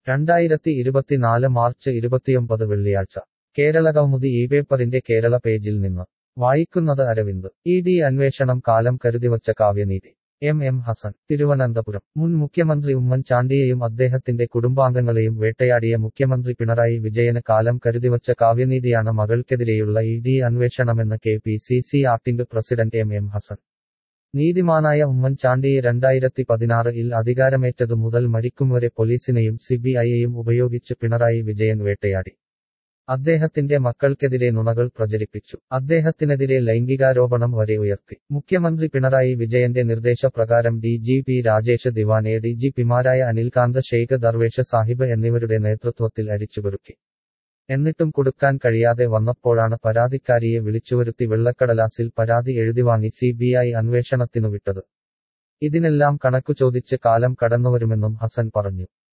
രണ്ടായിരത്തി ഇരുപത്തിനാല് മാർച്ച് ഇരുപത്തിയൊമ്പത് വെള്ളിയാഴ്ച കേരളകൗമുദി ഈ പേപ്പറിന്റെ കേരള പേജിൽ നിന്ന് വായിക്കുന്നത് അരവിന്ദ് ഇ ഡി അന്വേഷണം കാലം കരുതിവച്ച കാവ്യനീതി എം എം ഹസൻ തിരുവനന്തപുരം മുൻ മുഖ്യമന്ത്രി ഉമ്മൻചാണ്ടിയെയും അദ്ദേഹത്തിന്റെ കുടുംബാംഗങ്ങളെയും വേട്ടയാടിയ മുഖ്യമന്ത്രി പിണറായി വിജയന് കാലം കരുതിവച്ച കാവ്യനീതിയാണ് മകൾക്കെതിരെയുള്ള ഇ ഡി അന്വേഷണമെന്ന് K P C C acting president M M Hasan നീതിമാനായ ഉമ്മൻചാണ്ടിയെ രണ്ടായിരത്തി പതിനാറിൽ അധികാരമേറ്റതു മുതൽ മരിക്കും വരെ പോലീസിനെയും സിബിഐയെയും ഉപയോഗിച്ച് പിണറായി വിജയൻ വേട്ടയാടി അദ്ദേഹത്തിന്റെ മക്കൾക്കെതിരെ നുണകൾ പ്രചരിപ്പിച്ചു അദ്ദേഹത്തിനെതിരെ ലൈംഗികാരോപണം വരെ ഉയർത്തി മുഖ്യമന്ത്രി പിണറായി വിജയന്റെ നിർദ്ദേശപ്രകാരം ഡി ജി പി രാജേഷ് ദിവാനെ ഡി ജി പിമാരായ അനിൽകാന്ത് ഷെയ്ഖ് ദർവേഷ സാഹിബ് എന്നിവരുടെ നേതൃത്വത്തിൽ അരിച്ചുപെറുക്കി എന്നിട്ടും കൊടുക്കാൻ കഴിയാതെ വന്നപ്പോഴാണ് പരാതിക്കാരിയെ വിളിച്ചുവരുത്തി വെള്ളക്കടലാസിൽ പരാതി എഴുതിവാങ്ങി സി ബി ഐ അന്വേഷണത്തിനു വിട്ടത് ഇതിനെല്ലാം കണക്കു ചോദിച്ച് കാലം കടന്നുവരുമെന്നും ഹസൻ പറഞ്ഞു